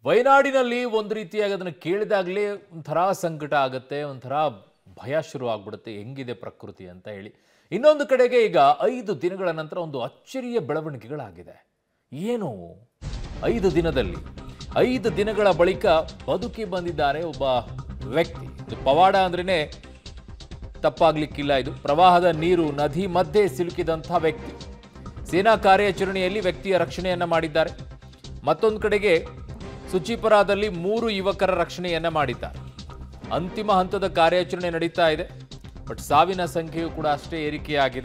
ವಯನಾಡಿನಲ್ಲಿ ಒಂದು ರೀತಿಯಾಗಿ ಅದನ್ನು ಕೇಳಿದಾಗಲೇ ಒಂಥರ ಸಂಕಟ ಆಗುತ್ತೆ ಒಂಥರ ಭಯ ಶುರು ಆಗ್ಬಿಡುತ್ತೆ ಹೆಂಗಿದೆ ಪ್ರಕೃತಿ ಅಂತ ಹೇಳಿ ಇನ್ನೊಂದು ಕಡೆಗೆ ಈಗ ಐದು ದಿನಗಳ ನಂತರ ಒಂದು ಅಚ್ಚರಿಯ ಬೆಳವಣಿಗೆಗಳಾಗಿದೆ ಏನು ಐದು ದಿನದಲ್ಲಿ ಐದು ದಿನಗಳ ಬಳಿಕ ಬದುಕಿ ಬಂದಿದ್ದಾರೆ ಒಬ್ಬ ವ್ಯಕ್ತಿ ಇದು ಪವಾಡ ಅಂದ್ರೇನೆ ತಪ್ಪಾಗ್ಲಿಕ್ಕಿಲ್ಲ ಇದು ಪ್ರವಾಹದ ನೀರು ನದಿ ಮಧ್ಯೆ ಸಿಲುಕಿದಂಥ ವ್ಯಕ್ತಿ ಸೇನಾ ಕಾರ್ಯಾಚರಣೆಯಲ್ಲಿ ವ್ಯಕ್ತಿಯ ರಕ್ಷಣೆಯನ್ನ ಮಾಡಿದ್ದಾರೆ ಮತ್ತೊಂದು ಕಡೆಗೆ ಸುಚಿಪುರಾದಲ್ಲಿ ಮೂರು ಯುವಕರ ರಕ್ಷಣೆಯನ್ನ ಮಾಡಿದ್ದಾರೆ ಅಂತಿಮ ಹಂತದ ಕಾರ್ಯಾಚರಣೆ ನಡೀತಾ ಇದೆ ಬಟ್ ಸಾವಿನ ಸಂಖ್ಯೆಯು ಕೂಡ ಅಷ್ಟೇ ಏರಿಕೆಯಾಗಿದೆ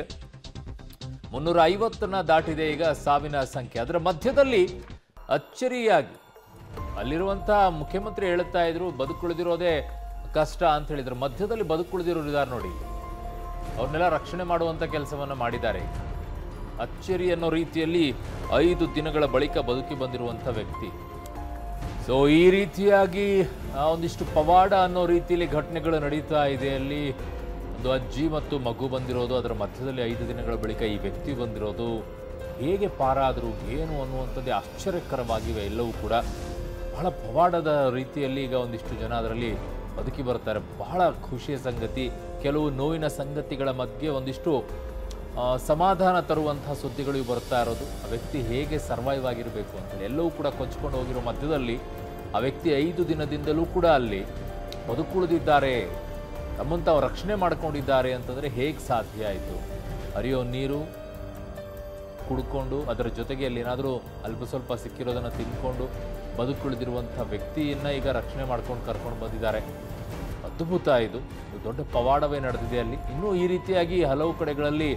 ಮುನ್ನೂರ ಐವತ್ತನ್ನ ದಾಟಿದೆ ಈಗ ಸಾವಿನ ಸಂಖ್ಯೆ ಅದರ ಮಧ್ಯದಲ್ಲಿ ಅಚ್ಚರಿಯಾಗಿ ಅಲ್ಲಿರುವಂತಹ ಮುಖ್ಯಮಂತ್ರಿ ಹೇಳುತ್ತಾ ಇದ್ರು ಬದುಕುಳಿದಿರೋದೇ ಕಷ್ಟ ಅಂತ ಹೇಳಿದ್ರು ಮಧ್ಯದಲ್ಲಿ ಬದುಕುಳಿದಿರೋರು ಇದ್ದಾರೆ ನೋಡಿ ಅವ್ರನ್ನೆಲ್ಲ ರಕ್ಷಣೆ ಮಾಡುವಂತ ಕೆಲಸವನ್ನ ಮಾಡಿದ್ದಾರೆ ಈಗ. ಅಚ್ಚರಿ ಅನ್ನೋ ರೀತಿಯಲ್ಲಿ ಐದು ದಿನಗಳ ಬಳಿಕ ಬದುಕಿ ಬಂದಿರುವಂತ ವ್ಯಕ್ತಿ ಸೊ ಈ ರೀತಿಯಾಗಿ ಆ, ಒಂದಿಷ್ಟು ಪವಾಡ ಅನ್ನೋ ರೀತಿಯಲ್ಲಿ ಘಟನೆಗಳು ನಡೀತಾ ಇದೆ ಅಲ್ಲಿ ಒಂದು ಅಜ್ಜಿ ಮತ್ತು ಮಗು ಬಂದಿರೋದು ಅದರ ಮಧ್ಯದಲ್ಲಿ ಐದು ದಿನಗಳ ಬಳಿಕ ಈ ವ್ಯಕ್ತಿ ಬಂದಿರೋದು ಹೇಗೆ ಪಾರಾದರು ಏನು ಅನ್ನುವಂಥದ್ದೇ ಆಶ್ಚರ್ಯಕರವಾಗಿವೆ ಎಲ್ಲವೂ ಕೂಡ ಬಹಳ ಪವಾಡದ ರೀತಿಯಲ್ಲಿ ಈಗ ಒಂದಿಷ್ಟು ಜನ ಅದರಲ್ಲಿ ಬದುಕಿ ಬರ್ತಾರೆ ಬಹಳ ಖುಷಿಯ ಸಂಗತಿ ಕೆಲವು ನೋವಿನ ಸಂಗತಿಗಳ ಮಧ್ಯೆ ಒಂದಿಷ್ಟು ಆ, ಸಮಾಧಾನ ತರುವಂತಹ ಸುದ್ದಿಗಳು ಇವು ಬರ್ತಾ ಇರೋದು ಆ ವ್ಯಕ್ತಿ ಹೇಗೆ ಸರ್ವೈವ್ ಆಗಿರಬೇಕು ಅಂತೇಳಿ ಎಲ್ಲವೂ ಕೂಡ ಕೊಚ್ಕೊಂಡು ಹೋಗಿರೋ ಮಧ್ಯದಲ್ಲಿ ಆ ವ್ಯಕ್ತಿ ಐದು ದಿನದಿಂದಲೂ ಕೂಡ ಅಲ್ಲಿ ಬದುಕುಳಿದಿದ್ದಾರೆ ತಮ್ಮನ್ನು ತಾವು ರಕ್ಷಣೆ ಮಾಡ್ಕೊಂಡಿದ್ದಾರೆ ಅಂತಂದರೆ ಹೇಗೆ ಸಾಧ್ಯ ಆಯಿತು ಹರಿಯೋ ನೀರು ಕುಡ್ಕೊಂಡು ಅದರ ಜೊತೆಗೆ ಅಲ್ಲಿ ಏನಾದರೂ ಅಲ್ಪ ಸ್ವಲ್ಪ ಸಿಕ್ಕಿರೋದನ್ನು ತಿನ್ಕೊಂಡು ಬದುಕುಳಿದಿರುವಂಥ ವ್ಯಕ್ತಿಯನ್ನ ಈಗ ರಕ್ಷಣೆ ಮಾಡ್ಕೊಂಡು ಕರ್ಕೊಂಡು ಬಂದಿದ್ದಾರೆ ಅದ್ಭುತ ಇದು ಇದು ದೊಡ್ಡ ಪವಾಡವೇ ನಡೆದಿದೆ ಅಲ್ಲಿ ಇನ್ನೂ ಈ ರೀತಿಯಾಗಿ ಹಲವು ಕಡೆಗಳಲ್ಲಿ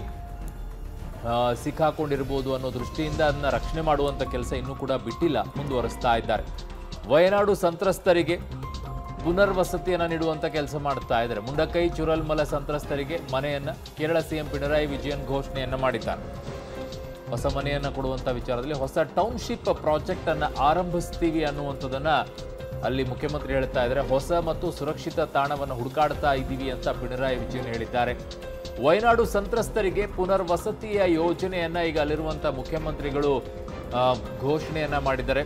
ಆ, ಸಿಕ್ಕಾಕೊಂಡಿರ್ಬೋದು ಅನ್ನೋ ದೃಷ್ಟಿಯಿಂದ ಅದನ್ನ ರಕ್ಷಣೆ ಮಾಡುವಂಥ ಕೆಲಸ ಇನ್ನೂ ಕೂಡ ಬಿಟ್ಟಿಲ್ಲ ಮುಂದುವರಿಸ್ತಾ ಇದ್ದಾರೆ ವಯನಾಡು ಸಂತ್ರಸ್ತರಿಗೆ ಪುನರ್ವಸತಿಯನ್ನು ನೀಡುವಂಥ ಕೆಲಸ ಮಾಡ್ತಾ ಇದ್ದಾರೆ ಮುಂಡಕೈ ಚುರಲ್ಮಲ ಸಂತ್ರಸ್ತರಿಗೆ ಮನೆಯನ್ನ ಕೇರಳ ಸಿಎಂ ಪಿಣರಾಯಿ ವಿಜಯನ್ ಘೋಷಣೆಯನ್ನ ಮಾಡಿದ್ದಾರೆ ಹೊಸ ಮನೆಯನ್ನ ಕೊಡುವಂತ ವಿಚಾರದಲ್ಲಿ ಹೊಸ ಟೌನ್ಶಿಪ್ ಪ್ರಾಜೆಕ್ಟ್ ಅನ್ನ ಆರಂಭಿಸ್ತೀವಿ ಅನ್ನುವಂಥದ್ದನ್ನ ಅಲ್ಲಿ ಮುಖ್ಯಮಂತ್ರಿ ಹೇಳ್ತಾ ಇದ್ದಾರೆ ಹೊಸ ಮತ್ತು ಸುರಕ್ಷಿತ ತಾಣವನ್ನು ಹುಡುಕಾಡ್ತಾ ಇದ್ದೀವಿ ಅಂತ ಪಿಣರಾಯಿ ವಿಜಯನ್ ಹೇಳಿದ್ದಾರೆ ವಯನಾಡು ಸಂತ್ರಸ್ತರಿಗೆ ಪುನರ್ವಸತಿಯ ಯೋಜನೆಯನ್ನ ಈಗ ಅಲ್ಲಿರುವಂತ ಮುಖ್ಯಮಂತ್ರಿಗಳು ಆ, ಘೋಷಣೆಯನ್ನ ಮಾಡಿದ್ದಾರೆ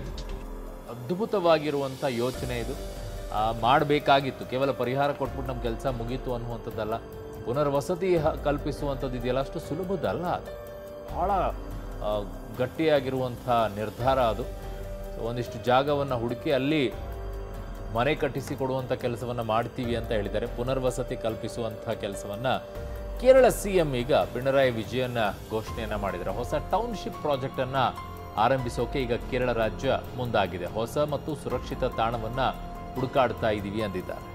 ಅದ್ಭುತವಾಗಿರುವಂಥ ಯೋಚನೆ ಇದು ಮಾಡಬೇಕಾಗಿತ್ತು ಕೇವಲ ಪರಿಹಾರ ಕೊಟ್ಬಿಟ್ಟು ನಮ್ಮ ಕೆಲಸ ಮುಗೀತು ಅನ್ನುವಂಥದ್ದಲ್ಲ ಪುನರ್ವಸತಿ ಹ- ಕಲ್ಪಿಸುವಂಥದ್ದು ಇದೆಯಲ್ಲ ಅಷ್ಟು ಸುಲಭದಲ್ಲ ಅದು ಬಹಳ ಆ, ಗಟ್ಟಿಯಾಗಿರುವಂಥ ನಿರ್ಧಾರ ಅದು So, ಒಂದಿಷ್ಟು ಜಾಗವನ್ನು ಹುಡುಕಿ ಅಲ್ಲಿ ಮನೆ ಕಟ್ಟಿಸಿ ಕೊಡುವಂಥ ಕೆಲಸವನ್ನು ಮಾಡ್ತೀವಿ ಅಂತ ಹೇಳಿದ್ದಾರೆ ಪುನರ್ವಸತಿ ಕಲ್ಪಿಸುವಂಥ ಕೆಲಸವನ್ನ ಕೇರಳ ಸಿಎಂ ಈಗ ಪಿಣರಾಯಿ ವಿಜಯನ್ ಘೋಷಣೆಯನ್ನ ಮಾಡಿದ್ದಾರೆ ಹೊಸ ಟೌನ್ಶಿಪ್ ಪ್ರಾಜೆಕ್ಟ್ ಅನ್ನ ಆರಂಭಿಸೋಕೆ ಈಗ ಕೇರಳ ರಾಜ್ಯ ಮುಂದಾಗಿದೆ ಹೊಸ ಮತ್ತು ಸುರಕ್ಷಿತ ತಾಣವನ್ನ ಹುಡುಕಾಡ್ತಾ ಇದ್ದೀವಿ ಅಂದಿದ್ದಾರೆ